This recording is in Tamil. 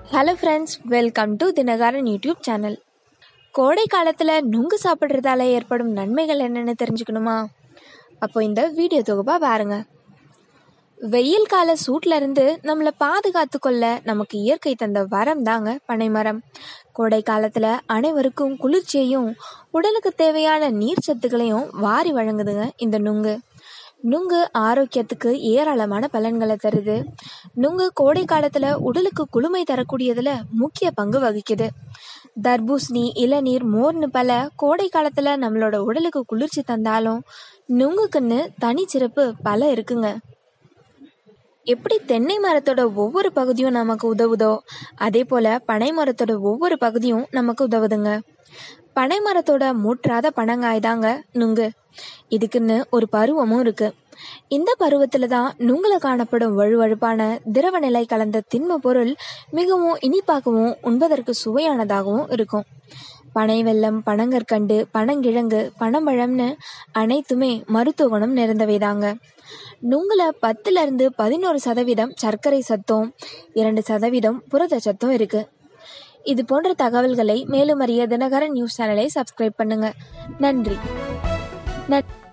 hello friends welcome to Dinakaran YouTube channel கோடை காலத்தில் நுங்கு சாப்பிட்றதால ஏற்படும் நன்மைகள் என்னென்னு தெரிஞ்சுக்கணுமா அப்போ இந்த வீடியோ தொகுப்பாக பாருங்க வெயில் கால சூட்ல இருந்து நம்மளை பாதுகாத்து கொள்ள நமக்கு இயற்கை தந்த வரம் தாங்க பனைமரம் கோடை காலத்தில் அனைவருக்கும் குளிர்ச்சியையும் உடலுக்கு தேவையான நீர் சத்துக்களையும் வாரி வழங்குதுங்க இந்த நுங்கு நுங்கு ஆரோக்கியத்துக்கு ஏராளமான பலன்களை தருது நுங்கு கோடை காலத்துல உடலுக்கு குளுமை தரக்கூடியதுல முக்கிய பங்கு வகிக்குது தர்பூசணி இளநீர் மோர்னு பல கோடை காலத்துல நம்மளோட உடலுக்கு குளிர்ச்சி தந்தாலும் நுங்குக்குன்னு தனிச்சிறப்பு பல இருக்குங்க எப்படி தென்னை மரத்தோட ஒவ்வொரு பகுதியும் நமக்கு உதவுதோ அதே போல பனை மரத்தோட ஒவ்வொரு பகுதியும் நமக்கு உதவுதுங்க பனை மரத்தோட முற்றாத பனங்காய் தாங்க நுங்கு இதுக்குன்னு ஒரு பருவமும் இருக்கு இந்த பருவத்துல தான் நுங்குல காணப்படும் வழுவழுப்பான திரவ நிலை கலந்த திண்ம பொருள் மிகவும் இனிப்பாகவும் உண்பதற்கு சுவையானதாகவும் இருக்கும் பனை வெல்லம் பனங்கற்கண்டு பனங்கிழங்கு பனம்பழம்னு அனைத்துமே மருத்துவ குணம் நிறைந்தவைதாங்க நுங்குல பத்துல இருந்து பதினோரு சதவீதம் சர்க்கரை சத்தம் இரண்டு சதவீதம் புரத சத்தம் இருக்கு இது போன்ற தகவல்களை மேலும் அறிய தினகரன் நியூஸ் சேனலை சப்ஸ்கிரைப் பண்ணுங்க நன்றி நன்றி